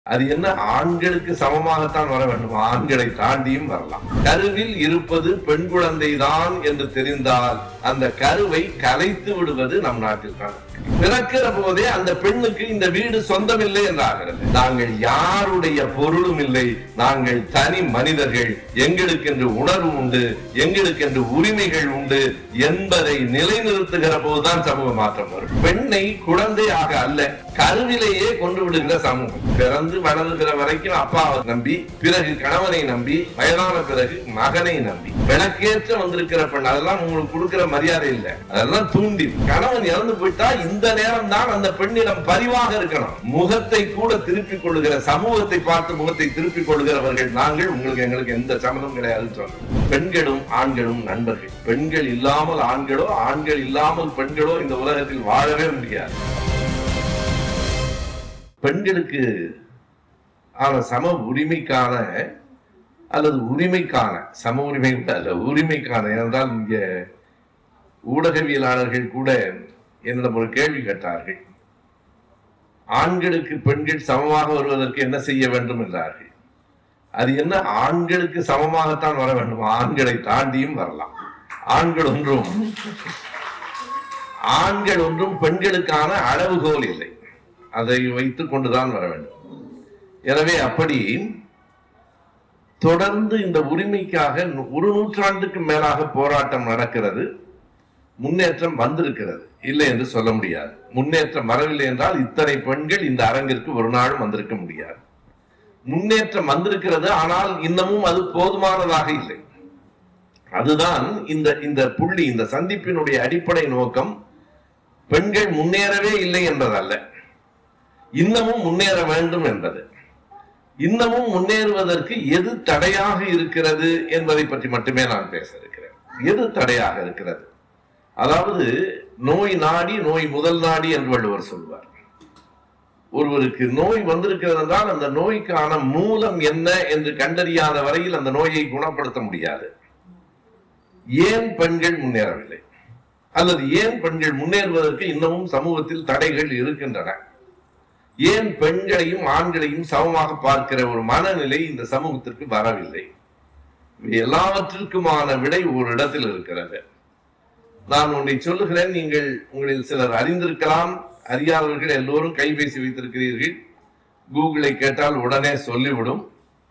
அது என்ன ஆண்களுக்கு சமமாகத்தான் வர வேண்டும் ஆண்களை தாண்டியும் வரலாம் கருவில் இருப்பது பெண் குழந்தைதான் என்று தெரிந்தால் அந்த கருவை கலைத்து விடுவது நம் நாட்டில் பிறக்கிற போதே அந்த பெண்ணுக்கு இந்த வீடு சொந்தமில்லை என்றாகிறது நாங்கள் யாருடைய பொருளும் இல்லை நாங்கள் தனி மனிதர்கள் எங்களுக்கென்று உணர்வு உண்டு எங்களுக்கென்று உரிமைகள் உண்டு என்பதை நிலைநிறுத்துகிற போதுதான் சமூக மாற்றம் வரும் பெண்ணை குழந்தையாக அல்ல கருவிலேயே கொண்டு விடுகிற சமூகம் பிறந்து வளர்கிற வரைக்கும் அப்பாவை நம்பி பிறகு கணவனை நம்பி வயதான பிறகு மகனை நம்பி விளக்கேற்ற வந்திருக்கிற பெண் அதெல்லாம் உங்களுக்கு கொடுக்கிற மரியாதை இல்லை அதெல்லாம் தூண்டி கணவன் இறந்து போயிட்டா இந்த நேரம் தான் அந்த பெண்ணிடம் பரிவாக இருக்கணும் முகத்தை கூட திருப்பிக் கொள்ளுகிற சமூகத்தை பார்த்து முகத்தை திருப்பிக் கொள்கிறவர்கள் நாங்கள் உங்களுக்கு எங்களுக்கு எந்த சம்மதம் கிடையாது சொல்றோம் பெண்களும் ஆண்களும் நண்பர்கள் பெண்கள் இல்லாமல் ஆண்களோ ஆண்கள் இல்லாமல் பெண்களோ இந்த உலகத்தில் வாழவே முடியாது பெண்களுக்கு ஆன சம உரிமைக்கான அல்லது உரிமைக்கான சம உரிமை அல்ல உரிமைக்கான ஏனென்றால் இங்க ஊடகவியலாளர்கள் கூட என்னிடம் ஒரு கேள்வி கேட்டார்கள் ஆண்களுக்கு பெண்கள் சமமாக வருவதற்கு என்ன செய்ய வேண்டும் என்றார்கள் அது என்ன ஆண்களுக்கு சமமாகத்தான் வர வேண்டும் ஆண்களை தாண்டியும் வரலாம் ஆண்கள் ஒன்றும் ஆண்கள் ஒன்றும் பெண்களுக்கான அளவுகோல் இல்லை அதை வைத்துக் கொண்டுதான் வர வேண்டும் எனவே அப்படி தொடர்ந்து இந்த உரிமைக்காக ஒரு நூற்றாண்டுக்கு மேலாக போராட்டம் நடக்கிறது முன்னேற்றம் வந்திருக்கிறது இல்லை என்று சொல்ல முடியாது முன்னேற்றம் வரவில்லை என்றால் இத்தனை பெண்கள் இந்த அரங்கிற்கு ஒரு நாளும் வந்திருக்க முடியாது முன்னேற்றம் வந்திருக்கிறது ஆனால் இன்னமும் அது போதுமானதாக இல்லை அதுதான் இந்த இந்த புள்ளி இந்த சந்திப்பினுடைய அடிப்படை நோக்கம் பெண்கள் முன்னேறவே இல்லை என்பதல்ல இன்னமும் முன்னேற வேண்டும் என்பது இன்னமும் முன்னேறுவதற்கு எது தடையாக இருக்கிறது என்பதை பற்றி மட்டுமே நான் பேச இருக்கிறேன் எது தடையாக இருக்கிறது அதாவது நோய் நாடி நோய் முதல் நாடி என்று வள்ளுவர் சொல்வார் ஒருவருக்கு நோய் வந்திருக்கிறது என்றால் அந்த நோய்க்கான மூலம் என்ன என்று கண்டறியாத வரையில் அந்த நோயை குணப்படுத்த முடியாது ஏன் பெண்கள் முன்னேறவில்லை அல்லது ஏன் பெண்கள் முன்னேறுவதற்கு இன்னமும் சமூகத்தில் தடைகள் இருக்கின்றன ஏன் பெண்களையும் ஆண்களையும் சமமாக பார்க்கிற ஒரு மனநிலை இந்த சமூகத்திற்கு வரவில்லை எல்லாவற்றிற்குமான விடை ஒரு இடத்தில் இருக்கிறது நான் ஒன்றை சொல்லுகிறேன் நீங்கள் உங்களில் சிலர் அறிந்திருக்கலாம் அறியாதவர்கள் எல்லோரும் கைபேசி வைத்திருக்கிறீர்கள் கூகுளை கேட்டால் உடனே சொல்லிவிடும்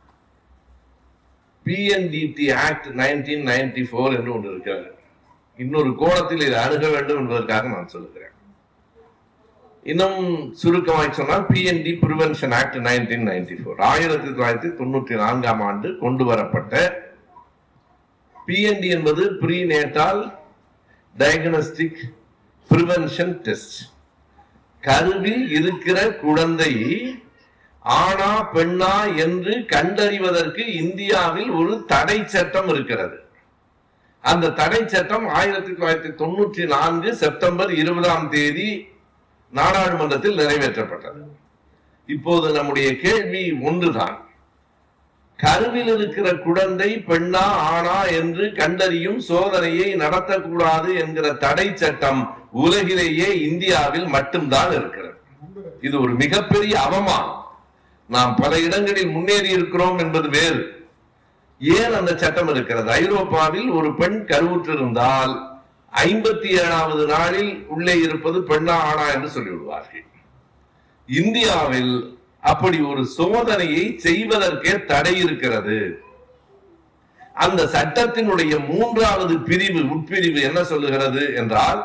PNDT act nineteen ninety four என்று ஒன்று இருக்கிறது இன்னொரு கோணத்தில் இதை அணுக வேண்டும் என்பதற்காக நான் சொல்லுகிறேன் இன்னும் சுருக்கமாய் சொன்னால் PND prevention act nineteen ninety four ஆயிரத்தி தொள்ளாயிரத்தி தொண்ணூற்றி நான்காம் ஆண்டு கொண்டு வரப்பட்ட பிஎன்டி என்பது prenatal diagnostic prevention test கருவில் இருக்கிற குழந்தை ஆணா பெண்ணா என்று கண்டறிவதற்கு இந்தியாவில் ஒரு தடை சட்டம் இருக்கிறது அந்த தடை சட்டம் ஆயிரத்தி தொள்ளாயிரத்தி தொண்ணூற்றி நான்கு செப்டம்பர் இருபதாம் தேதி நாடாளுமன்றத்தில் நிறைவேற்றப்பட்டது இப்போது நம்முடைய கேள்வி ஒன்றுதான் கருவில் இருக்கிற குழந்தை பெண்ணா ஆணா என்று கண்டறியும் சோதனையை நடத்தக்கூடாது என்கிற தடை சட்டம் உலகிலேயே இந்தியாவில் மட்டும்தான் இருக்கிறது இது ஒரு மிகப்பெரிய அவமானம் நாம் பல இடங்களில் முன்னேறி இருக்கிறோம் என்பது வேறு ஏன் அந்த சட்டம் இருக்கிறது ஐரோப்பாவில் ஒரு பெண் கருவுற்றிருந்தால் ஐம்பத்தி ஏழாவது நாளில் உள்ளே இருப்பது பெண்ணா ஆணா என்று சொல்லிவிடுவார்கள் இந்தியாவில் அப்படி ஒரு சோதனையை செய்வதற்கே தடை இருக்கிறது அந்த சட்டத்தினுடைய மூன்றாவது பிரிவு உட்பிரிவு என்ன சொல்லுகிறது என்றால்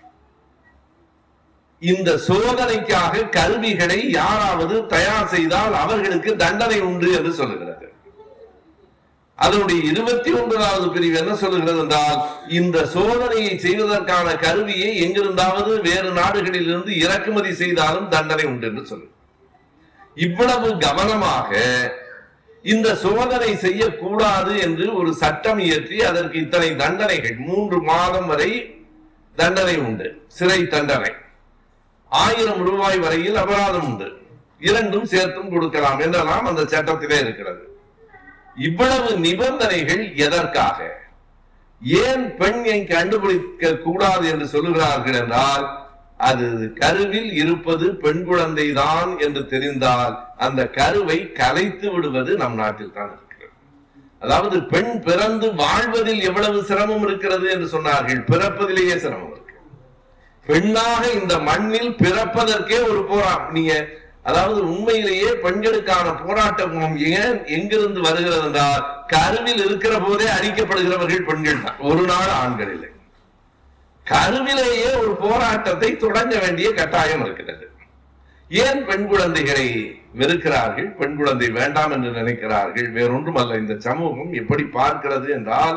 இந்த சோதனைக்காக கல்விகளை யாராவது தயார் செய்தால் அவர்களுக்கு தண்டனை உண்டு என்று சொல்லுகிறது அதனுடைய இருபத்தி ஒன்பதாவது பிரிவு என்ன சொல்லுகிறது என்றால் இந்த சோதனையை செய்வதற்கான கருவியை எங்கிருந்தாவது வேறு நாடுகளில் இருந்து இறக்குமதி செய்தாலும் தண்டனை உண்டு என்று சொல்லு இவ்வளவு கவனமாக இந்த சோதனை செய்யக்கூடாது என்று ஒரு சட்டம் இயற்றி அதற்கு இத்தனை தண்டனைகள் மூன்று மாதம் வரை தண்டனை உண்டு சிறை தண்டனை ஆயிரம் ரூபாய் வரையில் அபராதம் உண்டு இரண்டும் சேர்த்தும் கொடுக்கலாம் என்றெல்லாம் அந்த சட்டத்திலே இருக்கிறது இவ்வளவு நிபந்தனைகள் எதற்காக ஏன் பெண்ணை கண்டுபிடிக்க கூடாது என்று சொல்லுகிறார்கள் என்றால் அது கருவில் இருப்பது பெண் குழந்தைதான் என்று தெரிந்தால் அந்த கருவை கலைத்து விடுவது நம் நாட்டில் தான் இருக்கிறது அதாவது பெண் பிறந்து வாழ்வதில் எவ்வளவு சிரமம் இருக்கிறது என்று சொன்னார்கள் பிறப்பதிலேயே சிரமம் இருக்கு பெண்ணாக இந்த மண்ணில் பிறப்பதற்கே ஒரு போராட்டம் நீங்க அதாவது உண்மையிலேயே பெண்களுக்கான போராட்டம் ஏன் எங்கிருந்து வருகிறது என்றால் கருவில் இருக்கிற போதே அழிக்கப்படுகிறவர்கள் பெண்கள் தான் ஒரு நாள் ஆண்கள் இல்லை கருவிலேயே ஒரு போராட்டத்தை தொடங்க வேண்டிய கட்டாயம் இருக்கிறது ஏன் பெண் குழந்தைகளை வெறுக்கிறார்கள் பெண் குழந்தை வேண்டாம் என்று நினைக்கிறார்கள் வேறொன்றுமல்ல இந்த சமூகம் எப்படி பார்க்கிறது என்றால்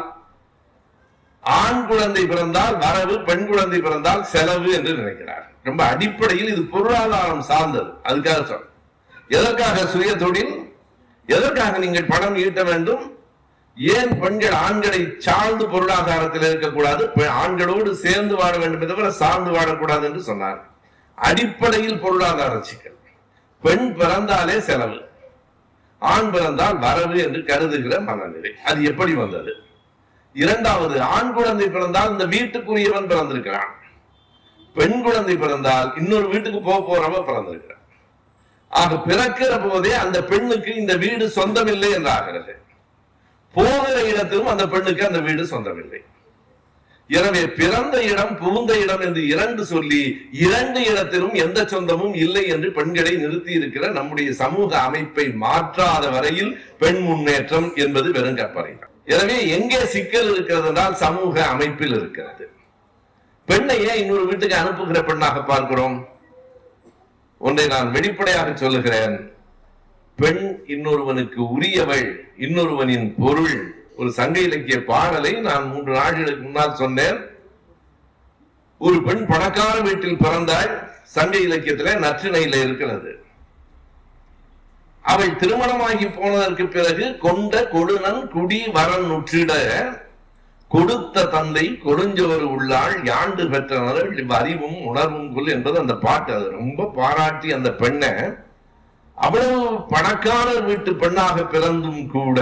ஆண் குழந்தை பிறந்தால் வரவு பெண் குழந்தை பிறந்தால் செலவு என்று நினைக்கிறார் ரொம்ப அடிப்படையில் இது பொருளாதாரம் சார்ந்தது அதுக்காக சொல்ல எதற்காக சுய தொழில் எதற்காக நீங்கள் பணம் ஈட்ட வேண்டும் ஏன் பெண்கள் ஆண்களை சார்ந்து பொருளாதாரத்தில் இருக்கக்கூடாது பெ- ஆண்களோடு சேர்ந்து வாழ வேண்டும் தவிர சார்ந்து வாழக்கூடாது என்று சொன்னார் அடிப்படையில் பொருளாதார சிக்கல் பெண் பிறந்தாலே செலவு ஆண் பிறந்தால் வரவு என்று கருதுகிற மனநிலை அது எப்படி வந்தது இரண்டாவது ஆண் குழந்தை பிறந்தால் இந்த வீட்டுக்குரியவன் பிறந்திருக்கிறான் பெண் குழந்தை பிறந்தால் இன்னொரு வீட்டுக்கு போக போறவ பிறந்திருக்கிறான் ஆக பிறக்கிற போதே அந்த பெண்ணுக்கு இந்த வீடு சொந்தமில்லை என்றாகிறது போகிற இடத்திலும் அந்த பெண்ணுக்கு அந்த வீடு சொந்தமில்லை எனவே பிறந்த இடம் புகுந்த இடம் என்று இரண்டு சொல்லி இரண்டு இடத்திலும் எந்த சொந்தமும் இல்லை என்று பெண்களை நிறுத்தி இருக்கிற நம்முடைய சமூக அமைப்பை மாற்றாத வரையில் பெண் முன்னேற்றம் என்பது வெறும் கற்பனை தான். எனவே எங்கே சிக்கல் இருக்கிறது என்றால் சமூக அமைப்பில் இருக்கிறது பெண்ணை ஏன் இன்னொரு வீட்டுக்கு அனுப்புகிற பெண்ணாக பார்க்கிறோம் ஒன்றை நான் வெளிப்படையாக சொல்லுகிறேன் பெண் இன்னொருவனுக்கு உரியவள் இன்னொருவனின் பொருள் ஒரு சங்க இலக்கிய பாடலை நான் மூன்று நாட்களுக்கு முன்னால் சொன்னேன் ஒரு பெண் பணக்கார வீட்டில் பிறந்தாள் சங்க இலக்கியத்திலே நற்றிணையில இருக்கிறது அவள் திருமணமாகி போனதற்கு பிறகு கொண்ட கொடுனன் குடி வரன் உற்றிட கொடுத்த தந்தை கொடுஞ்சோறு உள்ளாள் யாண்டு பெற்றனர் அறிவும் உணர்வும் கொள் என்பது அந்த பாட்டு அது ரொம்ப பாராட்டி அந்த பெண்ணை அவ்வளவு பணக்காரர் வீட்டு பெண்ணாக பிறந்தும் கூட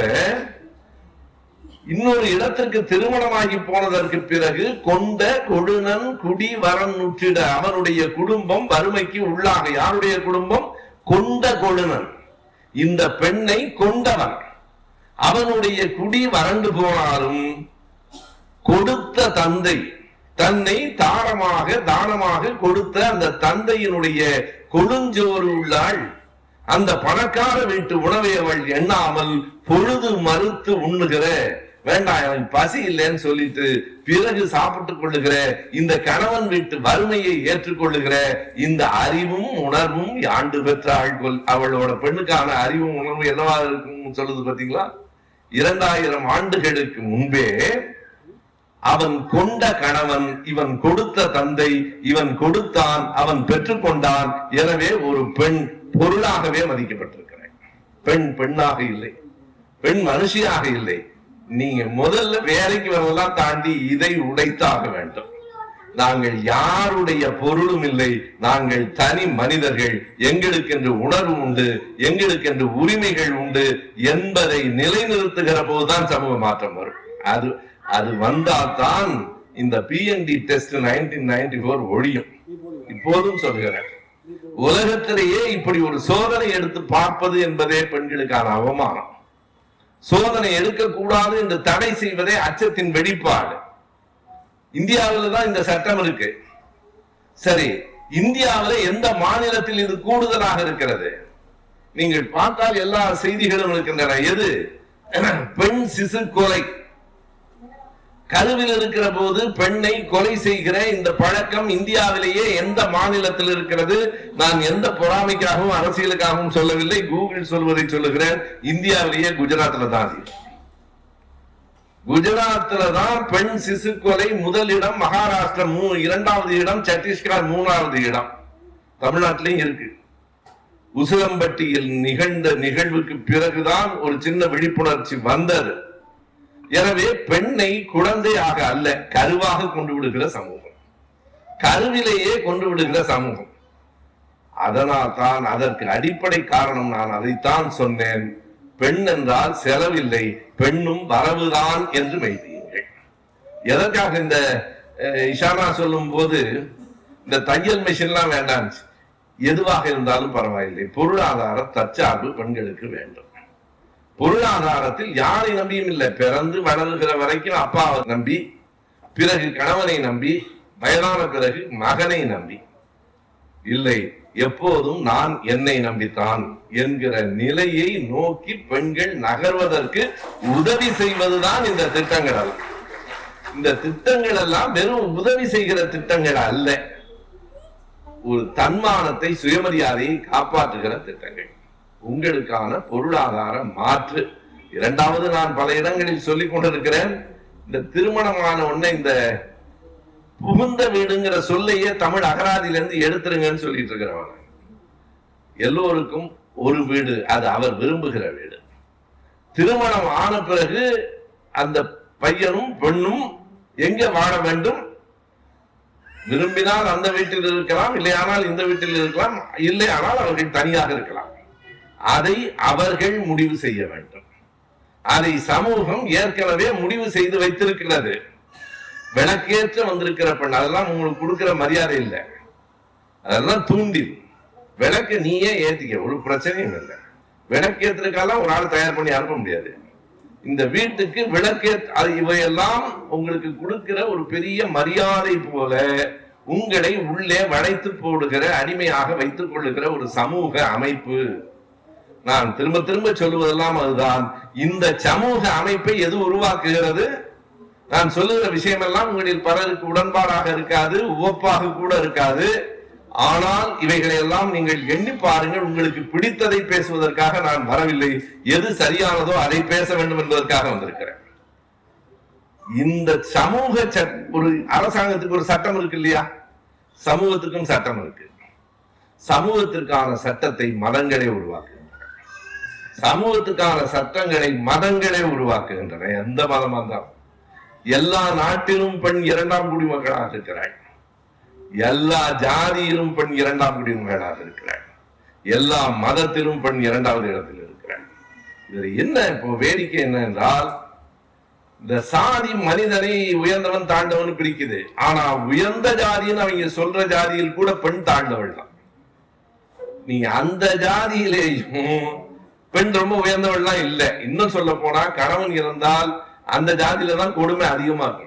இன்னொரு இடத்திற்கு திருமணமாகி போனதற்கு பிறகு கொண்ட கொடுனன் குடி வரன் உற்றிட அவனுடைய குடும்பம் வறுமைக்கு உள்ளாக யாருடைய குடும்பம் கொண்ட கொடுனன் இந்த பெண்ணை கொண்டவன் அவனுடைய குடி வறண்டு போனாலும் கொடுத்த தந்தை தன்னை தாரமாக தானமாக கொடுத்த அந்த தந்தையினுடைய கொடுஞ்சோறு உள்ளாள் அந்த பணக்கார வீட்டு உணவை அவள் எண்ணாமல் பொழுது மறுத்து உண்ணுகிற வேண்டாம் எனக்கு பசி இல்லைன்னு சொல்லிட்டு பிறகு சாப்பிட்டுக் கொள்ளுகிற இந்த கணவன் வீட்டு வறுமையை ஏற்றுக்கொள்ளுகிற இந்த அறிவும் உணர்வும் யாண்டு பெற்றாள் கொல் அவளோட பெண்ணுக்கான அறிவும் உணர்வும் என்னவா இருக்கும் சொல்லுது பாத்தீங்களா இரண்டாயிரம் ஆண்டுகளுக்கு முன்பே அவன் கொண்ட கணவன் இவன் கொடுத்த தந்தை இவன் கொடுத்தான் அவன் பெற்றுக்கொண்டான் எனவே ஒரு பெண் பொருளாகவே மதிக்கப்பட்டிருக்கிறாள் பெண் பெண்ணாக இல்லை பெண் மனுஷியாக இல்லை நீங்க முதல்ல வேலைக்கு வரலாம் தாண்டி இதை உடைத்தாக வேண்டும் நாங்கள் யாருடைய பொருளும் இல்லை நாங்கள் தனி மனிதர்கள் எங்களுக்கென்று உணர்வு உண்டு எங்களுக்கென்று உரிமைகள் உண்டு என்பதை நிலைநிறுத்துகிற போதுதான் சமூக மாற்றம் வரும் அது அது வந்தால்தான் இந்த PND test nineteen ninety four ஒழியும் இப்போதும் சொல்கிறேன் உலகத்திலேயே இப்படி ஒரு சோதனை எடுத்து பார்ப்பது என்பதே பெண்களுக்கான அவமானம் சோதனை எடுக்கக்கூடாது என்று தடை செய்வதே அச்சத்தின் வெளிப்பாடு இந்தியாவில் தான் இந்த சட்டம் இருக்கு சரி இந்தியாவில் எந்த மாநிலத்தில் இது கூடுதலாக இருக்கிறது நீங்கள் பார்த்தால் எல்லா செய்திகளும் இருக்கின்றன எது பெண் சிசு கொலை கருவில் இருக்கிற போது பெண்ணை கொலை செய்கிற இந்த பழக்கம் இந்தியாவிலேயே எந்த மாநிலத்தில் இருக்கிறது நான் எந்த பொறாமைக்காகவும் அரசியலுக்காகவும் சொல்லவில்லை கூகுள் சொல்வதை சொல்லுகிறேன் இந்தியாவிலேயே குஜராத்ல தான் அது. குஜராத்ல தான் பெண் சிசு கொலை முதலிடம் மகாராஷ்டிரா மூ இரண்டாவது இடம் சத்தீஸ்கர் மூணாவது இடம் தமிழ்நாட்டிலையும் இருக்கு உசிலம்பட்டியில் நிகழ்ந்த நிகழ்வுக்கு பிறகுதான் ஒரு சின்ன விழிப்புணர்ச்சி வந்தது எனவே பெண்ணை குழந்தையாக அல்ல கருவாக கொண்டு விடுகிற சமூகம் கருவிலேயே கொண்டு விடுகிற சமூகம் அதனால் தான் அதற்கு அடிப்படை காரணம் நான் அதைத்தான் சொன்னேன் பெண் என்றால் செலவில்லை பெண்ணும் வரவுதான் என்று மெய்தியுங்கள் எதற்காக இந்த அஹ், இஷானா சொல்லும் போது இந்த தையல் மிஷின்லாம் வேண்டாம் எதுவாக இருந்தாலும் பரவாயில்லை பொருளாதார தற்சார்பு பெண்களுக்கு வேண்டும் பொருளாதாரத்தில் யாரை நம்பியும் இல்லை பிறந்து வளருகிற வரைக்கும் அப்பாவை நம்பி பிறகு கணவனை நம்பி வயதான பிறகு மகனை நம்பி இல்லை எப்போதும் நான் என்னை நம்பித்தான் என்கிற நிலையை நோக்கி பெண்கள் நகர்வதற்கு உதவி செய்வதுதான் இந்த திட்டங்கள் அல்ல இந்த திட்டங்கள் எல்லாம் வெறும் உதவி செய்கிற திட்டங்கள் அல்ல ஒரு தன்மானத்தை சுயமரியாதையை காப்பாற்றுகிற திட்டங்கள் உங்களுக்கான பொருளாதார மாற்று இரண்டாவது நான் பல இடங்களில் சொல்லிக் கொண்டிருக்கிறேன் இந்த திருமணமான உடனே இந்த புகுந்த வீடுங்கிற சொல்லையே தமிழ் அகராதியிலிருந்து எடுத்துருங்கன்னு சொல்லிட்டு இருக்கிறவங்க எல்லோருக்கும் ஒரு வீடு அது அவர் விரும்புகிற வீடு திருமணம் ஆன பிறகு அந்த பையனும் பெண்ணும் எங்க வாழ வேண்டும் விரும்பினால் அந்த வீட்டில் இருக்கலாம் இல்லையானால் இந்த வீட்டில் இருக்கலாம் இல்லையானால் அவர்கள் தனியாக இருக்கலாம் அதை அவர்கள் முடிவு செய்ய வேண்டும் அதை சமூகம் ஏற்கனவே முடிவு செய்து வைத்திருக்கிறது விளக்கேற்ற வந்திருக்கிற பெண் அதெல்லாம் உங்களுக்கு கொடுக்கிற மரியாதை இல்லை அதெல்லாம் தூண்டி விளக்கு நீயே ஏத்திக்க ஒரு பிரச்சனையும் இல்லை விளக்கேற்றுக்கெல்லாம் ஒரு ஆள் தயார் பண்ணி அனுப்ப முடியாது இந்த வீட்டுக்கு விளக்கே அது இவையெல்லாம் உங்களுக்கு கொடுக்கிற ஒரு பெரிய மரியாதை போல உங்களை உள்ளே வளைத்து போடுகிற அடிமையாக வைத்துக் கொள்ளுகிற ஒரு சமூக அமைப்பு நான் திரும்ப திரும்ப சொல்லுவதெல்லாம் அதுதான் இந்த சமூக அமைப்பை எது உருவாக்குகிறது நான் சொல்லுகிற விஷயமெல்லாம் உங்களில் பலருக்கு உடன்பாடாக இருக்காது உவப்பாக கூட இருக்காது ஆனால் இவைகளை எல்லாம் நீங்கள் எண்ணி பாருங்கள் உங்களுக்கு பிடித்ததை பேசுவதற்காக நான் வரவில்லை எது சரியானதோ அதை பேச வேண்டும் என்பதற்காக வந்திருக்கிறேன் இந்த சமூக சட்- ஒரு அரசாங்கத்துக்கு ஒரு சட்டம் இருக்கு இல்லையா சமூகத்துக்கும் சட்டம் இருக்கு சமூகத்திற்கான சட்டத்தை மதங்களே உருவாக்குகின்றன சமூகத்துக்கான சட்டங்களை மதங்களே உருவாக்குகின்றன எந்த மதமா இருந்தாலும் எல்லா நாட்டிலும் பெண் இரண்டாம் குடிமக்களாக இருக்கிறாள் எல்லா ஜாதியிலும் பெண் இரண்டாம் குடிமகளாக இருக்கிறாள் எல்லா மதத்திலும் பெண் இரண்டாவது இடத்தில் இருக்கிறாள் இதுல என்ன இப்போ வேடிக்கை என்ன என்றால் இந்த சாதி மனிதனை உயர்ந்தவன் தாழ்ந்தவன் பிரிக்குது ஆனா உயர்ந்த ஜாதின்னு அவங்க சொல்ற ஜாதியில் கூட பெண் தாழ்ந்தவள் தான் நீங்க அந்த ஜாதியிலேயும் பெண் ரொம்ப உயர்ந்தவள்லாம் இல்ல இன்னும் சொல்ல போனா கணவன் இருந்தால் அந்த ஜாதியில தான் கொடுமை அதிகமா இருக்கும்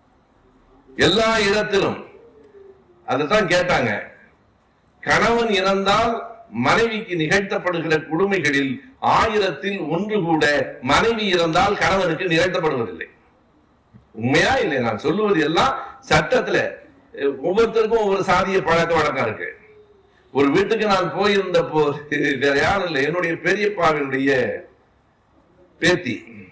எல்லா இடத்திலும் அதுதான் கேட்டாங்க கணவன் இறந்தால் மனைவிக்கு நிகழ்த்தப்படுகிற கொடுமைகளில் ஆயிரத்தில் ஒன்று கூட மனைவி இறந்தால் கணவனுக்கு நிகழ்த்தப்படுவதில்லை உண்மையா இல்லை நான் சொல்லுவது எல்லாம் சட்டத்துல அஹ், ஒவ்வொருத்தருக்கும் ஒவ்வொரு சாதிய பழக்க வழக்கம் இருக்கு ஒரு வீட்டுக்கு நான் போயிருந்த போது வேற யாரும் இல்லை என்னுடைய பெரியப்பாவினுடைய பேத்தி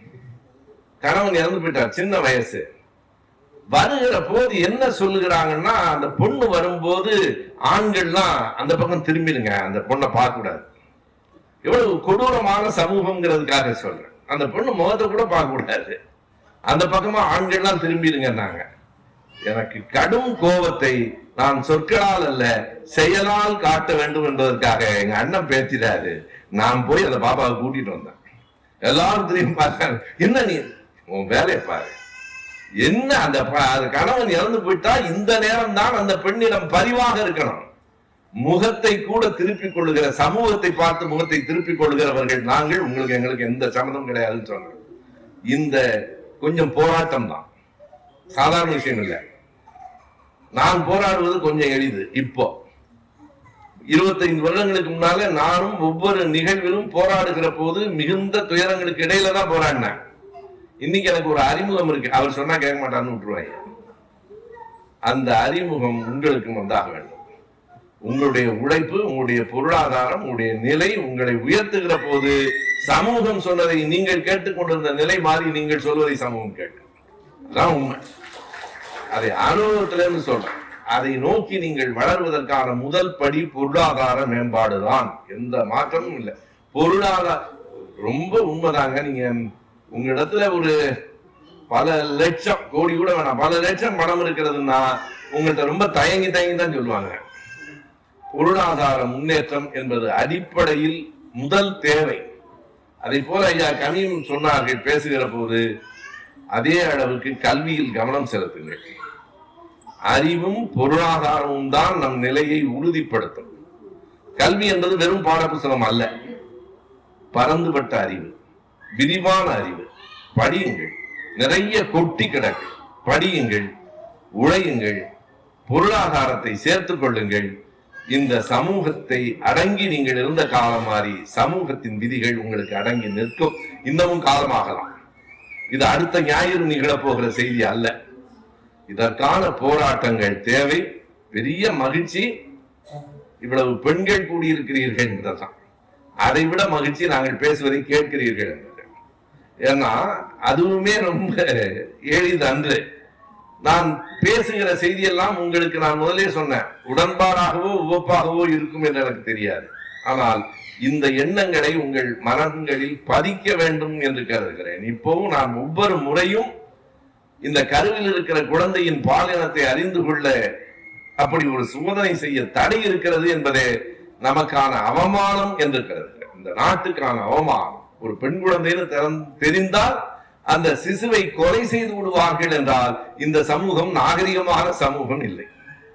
கணவன் இறந்து போயிட்டார் சின்ன வயசு வருகிற போது என்ன சொல்லுகிறாங்கன்னா அந்த பொண்ணு வரும்போது ஆண்கள்லாம் அந்த பக்கம் திரும்பிடுங்க அந்த பொண்ணை பார்க்க கூடாது எவ்வளவு கொடூரமான சமூகம்ங்கிறதுக்காக சொல்றேன் அந்த பொண்ணு முகத்தை கூட பார்க்க கூடாது அந்த பக்கமா ஆண்கள்லாம் திரும்பிடுங்கன்னாங்க எனக்கு கடும் கோபத்தை நான் சொற்களால் அல்ல செயலால் காட்ட வேண்டும் என்பதற்காக எங்க அண்ணன் பேசிட்டாரு நான் போய் அந்த பாப்பாவை கூட்டிட்டு வந்தேன் எல்லாரும் திரும்பி பார்த்தாங்க என்ன நீ உன் வேலையை பாரு என்ன அந்த ப- அது கணவன் இறந்து போயிட்டா இந்த நேரம் தான் அந்த பெண்ணிடம் பரிவாக இருக்கணும் முகத்தை கூட திருப்பிக் கொள்ளுகிற சமூகத்தை பார்த்து முகத்தை திருப்பிக் கொள்ளுகிறவர்கள் நாங்கள் உங்களுக்கு எங்களுக்கு எந்த சம்மதம் கிடையாதுன்னு சொன்னோம் இந்த கொஞ்சம் போராட்டம் தான் சாதாரண விஷயம் இல்லை நான் போராடுவது கொஞ்சம் எளிது இப்போ இருபத்தைந்து வருடங்களுக்கு முன்னால நானும் ஒவ்வொரு நிகழ்விலும் போராடுகிற போது மிகுந்த துயரங்களுக்கு இடையில தான் போராடினேன் இன்னைக்கு எனக்கு ஒரு அறிமுகம் இருக்கு அவர் சொன்னா கேட்க மாட்டான்னு விட்டுருவாங்க அந்த அறிமுகம் உங்களுக்கும் வந்தாக வேண்டும் உங்களுடைய உழைப்பு உங்களுடைய பொருளாதாரம் உங்களுடைய நிலை உங்களை உயர்த்துகிற போது சமூகம் சொன்னதை நீங்கள் கேட்டுக்கொண்டிருந்த நிலை மாறி நீங்கள் சொல்வதை சமூகம் கேட்கும் அதான் உண்மை அதை அனுபவத்திலிருந்து சொல்றேன் அதை நோக்கி நீங்கள் வளர்வதற்கான முதல் படி பொருளாதார மேம்பாடுதான் எந்த மாற்றமும் இல்லை பொருளாதார ரொம்ப உண்மைதாங்க நீங்க உங்க இடத்துல ஒரு பல லட்சம் கோடி கூட வேணாம் பல லட்சம் பணம் இருக்கிறதுன்னா உங்கள்கிட்ட ரொம்ப தயங்கி தயங்கி தான் சொல்லுவாங்க பொருளாதார முன்னேற்றம் என்பது அடிப்படையில் முதல் தேவை அதை போல ஐயா கனியும் சொன்னார்கள் பேசுகிற போது அதே அளவுக்கு கல்வியில் கவனம் செலுத்துங்கள் அறிவும் பொருளாதாரமும் தான் நம் நிலையை உறுதிப்படுத்தும் கல்வி என்பது வெறும் பாடப்புஸ்தகம் அல்ல பரந்துபட்ட அறிவு விரிவான அறிவு படியுங்கள் நிறைய கொட்டி கிடக்கு படியுங்கள் உழையுங்கள் பொருளாதாரத்தை சேர்த்துக் கொள்ளுங்கள் இந்த சமூகத்தை அடங்கி நீங்கள் இருந்த காலம் மாறி சமூகத்தின் விதிகள் உங்களுக்கு அடங்கி நிற்கும் இன்னமும் காலமாகலாம் இது அடுத்த ஞாயிறு நிகழப் போகிற செய்தி அல்ல இதற்கான போராட்டங்கள் தேவை பெரிய மகிழ்ச்சி இவ்வளவு பெண்கள் கூடியிருக்கிறீர்கள் என்றதான் அதை விட மகிழ்ச்சி நாங்கள் பேசுவதை கேட்கிறீர்கள் என்பது ஏன்னா அதுவுமே ரொம்ப எளிது அன்று நான் பேசுகிற செய்தியெல்லாம் உங்களுக்கு நான் முதலே சொன்னேன் உடன்பாடாகவோ உவப்பாகவோ இருக்கும் என்று எனக்கு தெரியாது ஆனால் இந்த எண்ணங்களை உங்கள் மனங்களில் பதிக்க வேண்டும் என்று கருதுகிறேன் இப்போவும் நான் ஒவ்வொரு முறையும் இந்த கருவில் இருக்கிற குழந்தையின் பாலினத்தை அறிந்து கொள்ள அப்படி ஒரு சோதனை செய்ய தடை இருக்கிறது என்பதே நமக்கான அவமானம் என்று கருதுகிறேன் இந்த நாட்டுக்கான அவமானம் ஒரு பெண் குழந்தைன்னு தெரிந்- தெரிந்தால் அந்த சிசுவை கொலை செய்து விடுவார்கள் என்றால் இந்த சமூகம் நாகரிகமான சமூகம் இல்லை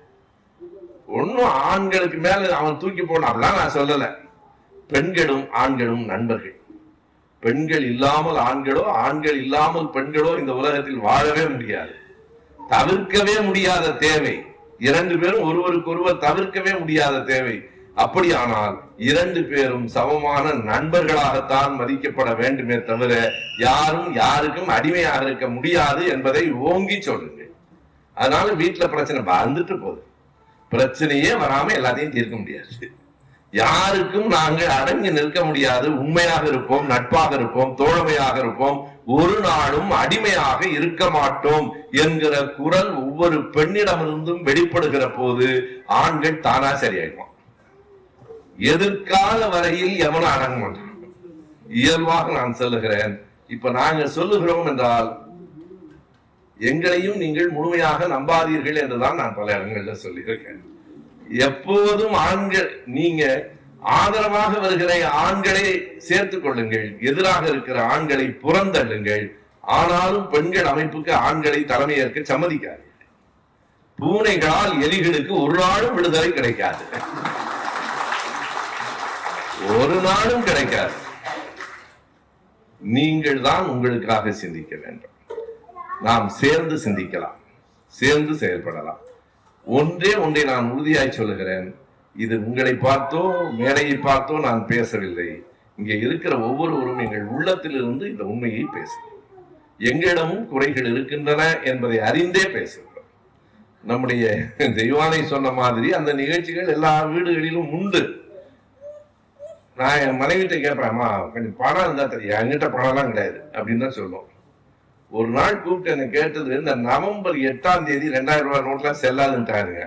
ஒன்னும் ஆண்களுக்கு மேல அவன் தூக்கி போனாப்லாம் நான் சொல்லல பெண்களும் ஆண்களும் நண்பர்கள் பெண்கள் இல்லாமல் ஆண்களோ ஆண்கள் இல்லாமல் பெண்களோ இந்த உலகத்தில் வாழவே முடியாது தவிர்க்கவே முடியாத தேவை இரண்டு பேரும் ஒருவருக்கொருவர் தவிர்க்கவே முடியாத தேவை அப்படியானால் இரண்டு பேரும் சமமான நண்பர்களாகத்தான் மதிக்கப்பட வேண்டுமே தவிர யாரும் யாருக்கும் அடிமையாக இருக்க முடியாது என்பதை ஓங்கி சொல்லுங்கள் அதனால வீட்டுல பிரச்சனை வந்துட்டு போகுது பிரச்சனையே வராம எல்லாத்தையும் தீர்க்க முடியாது யாருக்கும் நாங்கள் அடங்கி நிற்க முடியாது உண்மையாக இருப்போம் நட்பாக இருப்போம் தோழமையாக இருப்போம் ஒரு நாளும் அடிமையாக இருக்க மாட்டோம் என்கிற குரல் ஒவ்வொரு பெண்ணிடமிருந்தும் வெளிப்படுகிற போது ஆண்கள் தானா சரியாயிடுவான் எதிர்கால வரையில் எவனும் அடங்க மாட்டான் இயல்பாக நான் சொல்லுகிறேன் இப்ப நாங்க சொல்லுகிறோம் என்றால் எங்களையும் நீங்கள் முழுமையாக நம்பாதீர்கள் என்றுதான் நான் பல இடங்கள்ல சொல்லியிருக்கேன் எப்போதும் ஆண்கள் நீங்க ஆதரவாக வருகிற ஆண்களை சேர்த்துக் கொள்ளுங்கள் எதிராக இருக்கிற ஆண்களை புறந்தள்ளுங்கள் ஆனாலும் பெண்கள் அமைப்புக்கு ஆண்களை தலைமையேற்க சம்மதிக்காது பூனைகளால் எலிகளுக்கு ஒரு நாளும் விடுதலை கிடைக்காது ஒரு நாளும் கிடைக்காது நீங்கள் தான் உங்களுக்காக சிந்திக்க வேண்டும் நாம் சேர்ந்து சிந்திக்கலாம் சேர்ந்து செயல்படலாம் ஒன்றே ஒன்றை நான் உறுதியாய் சொல்லுகிறேன் இது உங்களை பார்த்தோ மேடையை பார்த்தோ நான் பேசவில்லை இங்கே இருக்கிற ஒவ்வொருவரும் எங்கள் உள்ளத்திலிருந்து இந்த உண்மையை பேசுகிறோம் எங்களிடமும் குறைகள் இருக்கின்றன என்பதை அறிந்தே பேசுகிறோம் நம்முடைய தெய்வானை சொன்ன மாதிரி அந்த நிகழ்ச்சிகள் எல்லா வீடுகளிலும் உண்டு நான் என் மனைவிட்ட கேட்பேன் அம்மா கொஞ்சம் பணம் இருந்தா தெரியும் என்கிட்ட பணம்லாம் கிடையாது அப்படின்னு தான் சொல்லுவோம் ஒரு நாள் கூப்பிட்டு என்ன கேட்டது இந்த நவம்பர் எட்டாம் தேதி ரெண்டாயிரம் ரூபாய் நோட்லாம் செல்லாதுன்ட்டாருங்க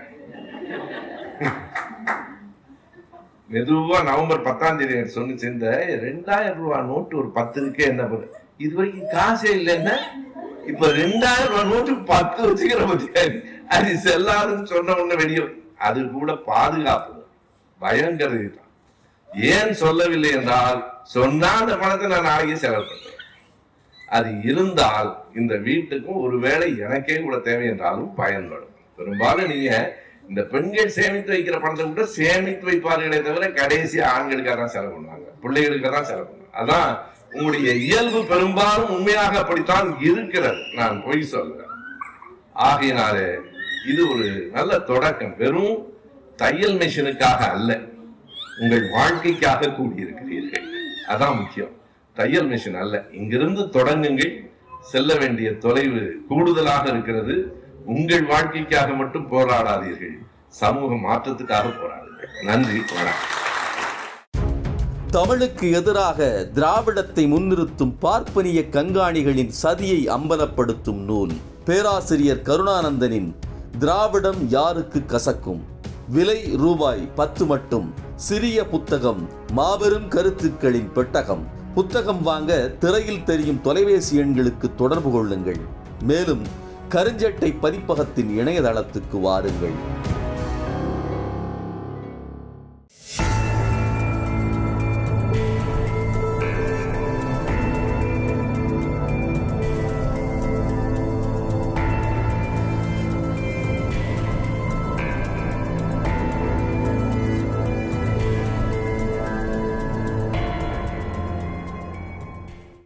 மெதுவா நவம்பர் பத்தாம் தேதி எனக்கு சொன்னிச்சு இந்த ரெண்டாயிரம் ரூபாய் நோட்டு ஒரு பத்து இருக்கே என்ன பண்ணு இது வரைக்கும் காசே இல்லைன்னா இப்ப ரெண்டாயிரம் ரூபாய் நோட்டு பத்து வச்சுக்கிற பத்தியா அது செல்லாதுன்னு சொன்ன உடனே வெளியே அது கூட பாதுகாப்பு பயங்கிறது தான் ஏன் சொல்லவில்லை என்றால் சொன்னா அந்த பணத்தை நான் நாளைக்கு செலவு பண்றேன் அது இருந்தால் இந்த வீட்டுக்கும் ஒருவேளை எனக்கே கூட தேவை என்றாலும் பயன்படும் பெரும்பாலும் நீங்க இந்த பெண்கள் சேமித்து வைக்கிற பணத்தை கூட சேமித்து வைப்பார்களே தவிர கடைசி ஆண்களுக்காக தான் செலவு பண்ணுவாங்க பிள்ளைகளுக்காக தான் செலவு பண்ணுவாங்க அதான் உங்களுடைய இயல்பு பெரும்பாலும் உண்மையாக அப்படித்தான் இருக்கிறது நான் பொய் சொல்றேன் ஆகையினாலே இது ஒரு நல்ல தொடக்கம் வெறும் தையல் மிஷினுக்காக அல்ல உங்கள் வாழ்க்கைக்காக கூடியிருக்கிறீர்கள் அதான் முக்கியம் தையல் மிஷின் அல்ல இங்கிருந்து தொடங்குங்கள் செல்ல வேண்டிய தொலைவு கூடுதலாக இருக்கிறது உங்கள் வாழ்க்கைக்காக மட்டும் போராடாதீர்கள் சமூக மாற்றத்துக்காக போராடுங்கள் நன்றி வணக்கம் தமிழுக்கு எதிராக திராவிடத்தை முன்னிறுத்தும் பார்ப்பனிய கண்காணிகளின் சதியை அம்பலப்படுத்தும் நூல் பேராசிரியர் கருணானந்தனின் திராவிடம் யாருக்கு கசக்கும் விலை ரூபாய் பத்து மட்டும் சிறிய புத்தகம் மாபெரும் கருத்துக்களின் பெட்டகம் புத்தகம் வாங்க திரையில் தெரியும் தொலைபேசி எண்களுக்கு தொடர்பு கொள்ளுங்கள் மேலும் கருஞ்சட்டை பதிப்பகத்தின் இணையதளத்துக்கு வாருங்கள்